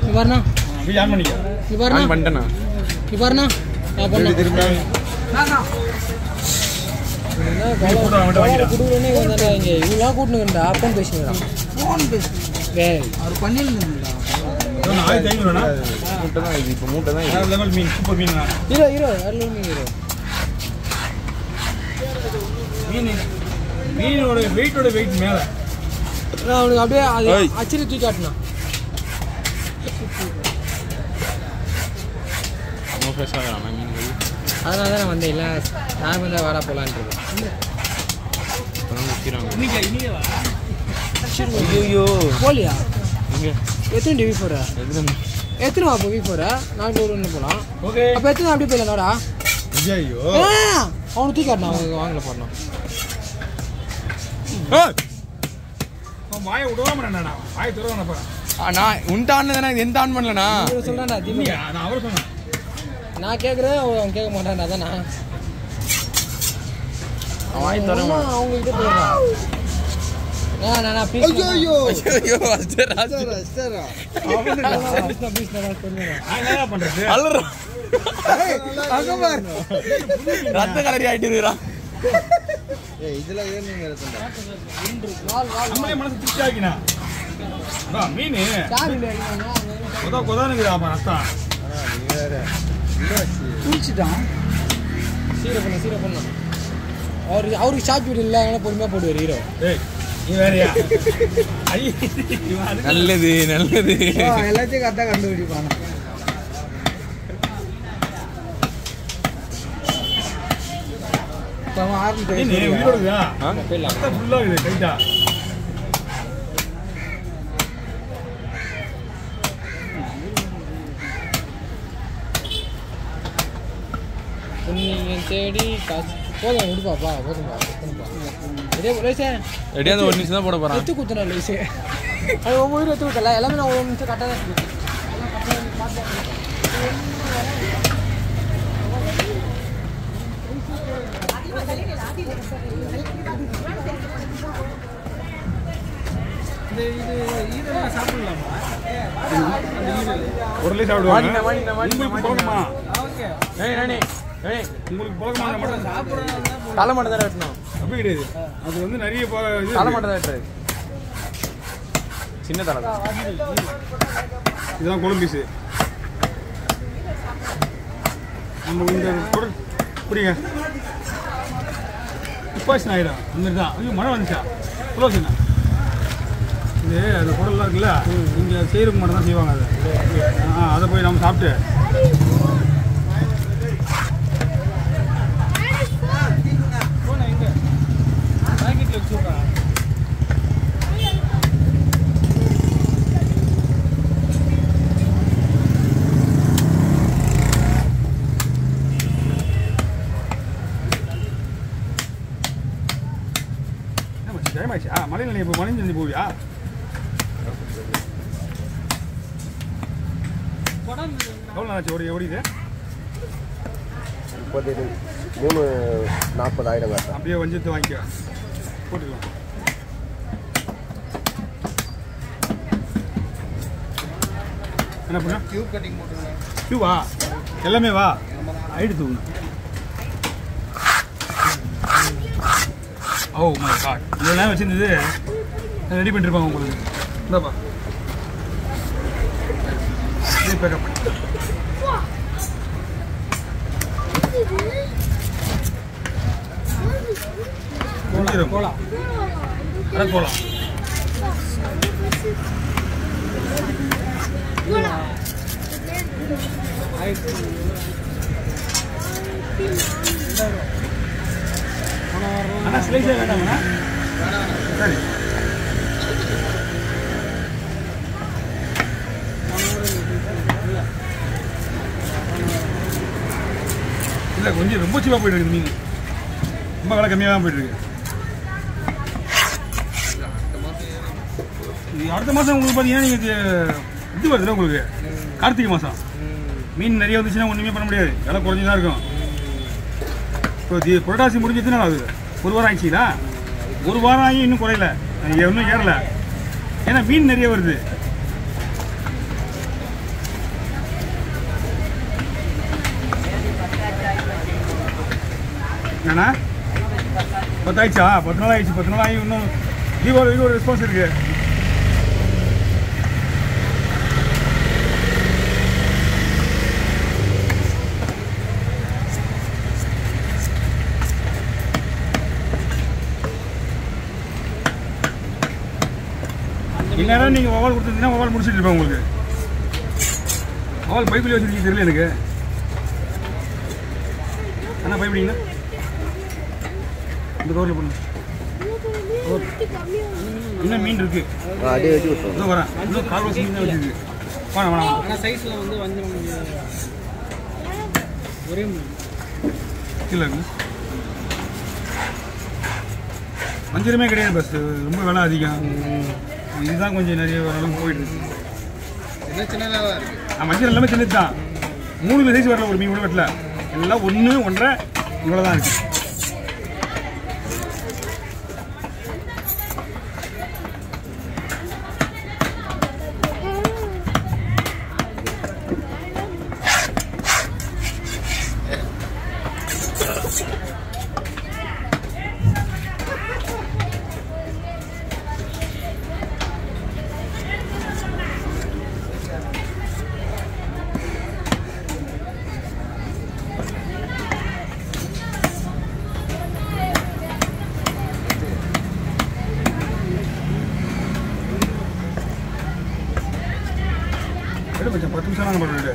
இங்க பாருண்ணா போய் ஆன் பண்ணிக்க இங்க பாருண்ணா ஆன் பண்ணிட்டேண்ணா இங்க பாருண்ணா நான் பண்ணேன் திரும்ப போட்டோ அவன்கிட்ட வாங்கிடா குடுக்குறேன்னே வந்தாடா இங்க இவங்களாம் கூட்டுனுங்கடா அப்பன் பேசுகிறான் ஃபோன் பேசு டேய் அவர் பண்ணிருந்தா எவ்வளோ ஆயிரத்தி ஐநூறுண்ணா மூட்டை தான் இது இப்போ மூட்டை தான் இது வேற லெவல் மீன் சூப்பர் மீன் ஹீரோ ஹீரோ அருள் ஹீரோ மீன் மீனோட வெயிட்டோட வெயிட் மேலே நான் அவனுக்கு அப்படியே அது ஏய். அச்சிரி தூக்கி காட்டினான் ரொம்ப ஃப்ரெஷ்ஷாக இருக்கிறான் மீன் கறி அதனால தான் நான் வந்தேன் இல்லை நான் வந்து வாடா போகலான்றது இப்போ தான் விற்கிறாங்க இன்னைக்கு இன்னைக்கு வா ஐயோ போலியா எங்கே எத்தனை டிவி போகிற எதுல எத்தனை வா இப்போ வி போகிற நாலு ஒரு ஒன்று போகலாம் ஓகே அப்போ எத்தனை அப்படியே போயிடலாம்டா ஐயோ அவனுக்கு தூக்கி காட்டினான் அவங்க வாங்கல போடணும் வாயை விடுவாம என்னண்ணா வாயை துறவானப்பா நான் உன்ட்ட ஆன் தானே எந்த ஆன் பண்ணலண்ணா இவன் சொல்கிறான்டா திம்மி இல்லையா நான் அவர் சொன்னேன் நான் கேட்குறேன் அவன் கேட்க மாட்டான்டா அதான் நான் அவன் வாய் தர அவன் அவங்ககிட்ட போயிடுறான் நான் நான் நான் பீஸ் ஐயோ அஸ்டர் அஸ்டர் பீஸ் நான் சொல்லுவேன் நான் என்ன பண்றது அலற ரத்த கலரி ஆயிட்டு இருக்கிறான் நம்மளே மனசு திருப்தி ஆக்கினா அண்ணா, மீன் யார் இல்லை அடிக்கிறாங்க? கொதா கொதானுக்குது அப்ப ரத்தம் குளிச்சுட்டான் சீரை பண்ண சீரை பண்ண அவருக்கு அவருக்கு ஷார்ட் வீடு இல்லை அதனால பொறுமையாக போடுவார் ஹீரோ ஏய் நீ வேறயா ஐயே, இவன் அதுக்கு- நல்லது நல்லது எல்லாத்தையும் கரெக்டாக கண்டுபிடிப்பான் மீன் உயிரோட இருக்குதா? ஆ? போயிடலாம் ரத்தம் full ஆ இருக்குது, டைட்டா. புண்ணியம் தேடி காசு போதும் விடுப்பாப்பா போதும்பா போதும்பா இதே லேசே ரெடியாக ஒரு நிமிஷம் தான் போட போகிறான் எத்து குத்துனா லேசே அது ஒவ்வொரு எத்து குத்தல எல்லாமே நான் ஒரு நிமிஷம் கரெக்டாக தான் இருக்கு உடனே சாப்பிடுவாங்க. மாட்டினேன், மாட்டினேன், மாட்டினேன், உங்களுக்கு பழக்கமா? ஏய் ராணி ஏய் உங்களுக்கு பழக்கமா இந்த மட்டன்? தலை மட்டும் தான் வெட்டணும் அப்படி கிடையாது. அது வந்து நிறைய ப- இது தலை இருக்கு. மட்டும் தான் வெட்டுறது சின்ன தலை தான் இதுதான் குழம்பு பீஸு நம்ம இந்த குடல் புரியுங்க துப்பாசி ஆயிடும் இந்த மாதிரி தான் ஐயோ மழை வந்துச்சா க்ளோஸ் என்ன இது அந்த குடல்லாம் இருக்குல்ல இங்கே செய்கிறதுக்கு மட்டும் தான் செய்வாங்க அதை ஆ அதை போய் நம்ம சாப்பிட்டு என்ன மச்சி, டைம் ஆயிடுச்சா மழையில் நீ இப்போ மழை செஞ்சு போவியா எவ்வளோ நாளாச்சு ஓடி ஓடிது முப்பது மூணு நாற்பதாயிரம் காட்டுறேன் அப்படியே வஞ்சத்தை வாங்கிக்க போட்டுக்கலாம் என்ன பண்ண டியூப் கட்டிங் போட்டுருங்க கியூவா எல்லாமே வா ஐடி தூங்க ஓ மை காட் இவ்வளோ நேரம் வச்சிருந்தது ரெடி பண்ணிருப்பாங்க உங்களுக்கு இந்தாப்பா இது பேக்கப் போலாம் போலாம் போலாம் அண்ணா ஸ்லைஸே வேண்டாமண்ணா சரி இல்லை கொஞ்சம் ரொம்ப சீப்பாக போயிட்டு இருக்கு மீன் ரொம்ப விலை கம்மியாக தான் போயிட்டு இருக்கு இது அடுத்த மாதம் உங்களுக்கு பார்த்தீங்கன்னா நீங்கள் இது வருதுல்ல உங்களுக்கு கார்த்திகை மாதம் மீன் நிறைய வந்துச்சுன்னா ஒன்றுமே பண்ண முடியாது விலை குறைஞ்சி தான் இருக்கும் இப்போ தி- புரட்டாசி முடிஞ்சு எத்தனை நாள் ஆகுது ஒரு வாரம் ஆயிடுச்சுங்களா ஒரு வாரம் ஆகி இன்னும் குறையல அது இன்னும் ஏறல ஏன்னா மீன் நிறைய வருது ஆயிடுச்சாண்ணா பத்து ஆயிடுச்சா பத்து நாள் ஆயிடுச்சு பத்து நாள் ஆகி இன்னும் தீபாவளிக்கு ஒரு ரெஸ்பான்ஸ் இருக்கு இந்நேரம் நீங்கள் மொபைல் கொடுத்துருந்தீங்கன்னா மொபைல் முடிச்சுட்டு இருப்பேன் உங்களுக்கு மொபைல் பைப்பில் வச்சுருக்கீங்க தெரியல எனக்கு அண்ணா பயப்படிங்களா இந்த கவரில் பண்ணுங்க இன்னும் மீன் இருக்கு அப்படியே வெட்டி விட்டுருவோம் இதோ வரேன் இன்னும் கால் வாசி மீன் தான் வச்சிருக்கு வேணாம் வேணாம் வேணாம் ஆனால் சைஸில் வந்து வஞ்சரம் ஒரே மீன் கீழே இருக்கு வஞ்சிரமே கிடையாது பஸ் ரொம்ப விலை அதிகம் இதுதான் கொஞ்சம் நிறைய ஓரளவுக்கு போயிட்டு இருக்கு சின்ன சின்னதாக இருக்கு ஆ, வஞ்சிரம் எல்லாமே சின்னது தான் மூணு சைஸ் வரல ஒரு மீன் கூட வெட்டல எல்லாம் ஒன்று ஒன்றரை இவ்வளோ தான் இருக்கு எடு மச்சான் பத்து நிமிஷம் நாங்கள் பண்ணுறது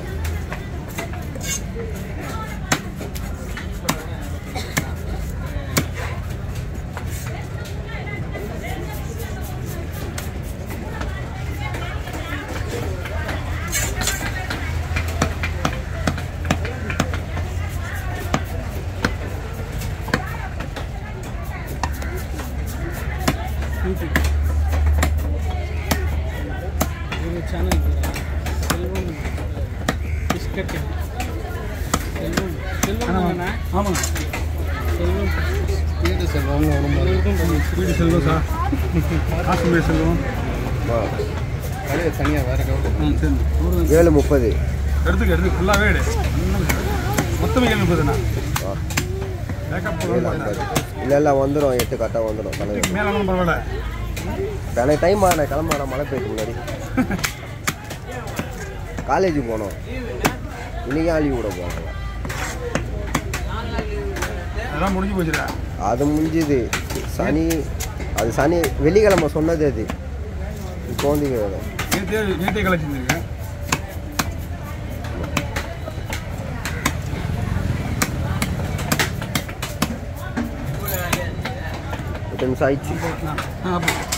இது சேனல் செல்வம் பிஸ்கட் செல்வம் செல்வம் தானே ஆமாங்க செல்வம் வீடு செல்வம் வீடு செல்வம் சார் காஷ்மீர் செல்வம் கடையை தனியாக வேறு கவுண்ட் ம் சரி நூறு ஏழு முப்பது எடுத்துக்க எடுத்து ஃபுல்லாகவே எடு மொத்தமே ஏழு முப்பதுண்ணா ஆ பேக்கப் ஏழு போடணும் ஐம்பது இல்லை இல்லை வந்துடும் எட்டு கரெக்டாக வந்துடும் கணக்கு மேலே ஒன்றும் பரவாயில்ல எனக்கு டைம் ஆன கிளம்ப மழை பெய்யுது முன்னாடி காலேஜ் போனோம் இன்னைக்கு ஆலி விட போனாங்க அதெல்லாம் முடிஞ்சு போச்சுடா அது முடிஞ்சுது சனி அது சனி வெள்ளிக்கிழமை சொன்னது அது இப்போ வந்து நேற்றே நேற்றே கலைச்சிருந்துருக்கேன் எட்டு நிமிஷம் ஆயிடுச்சு ஆ அப்போ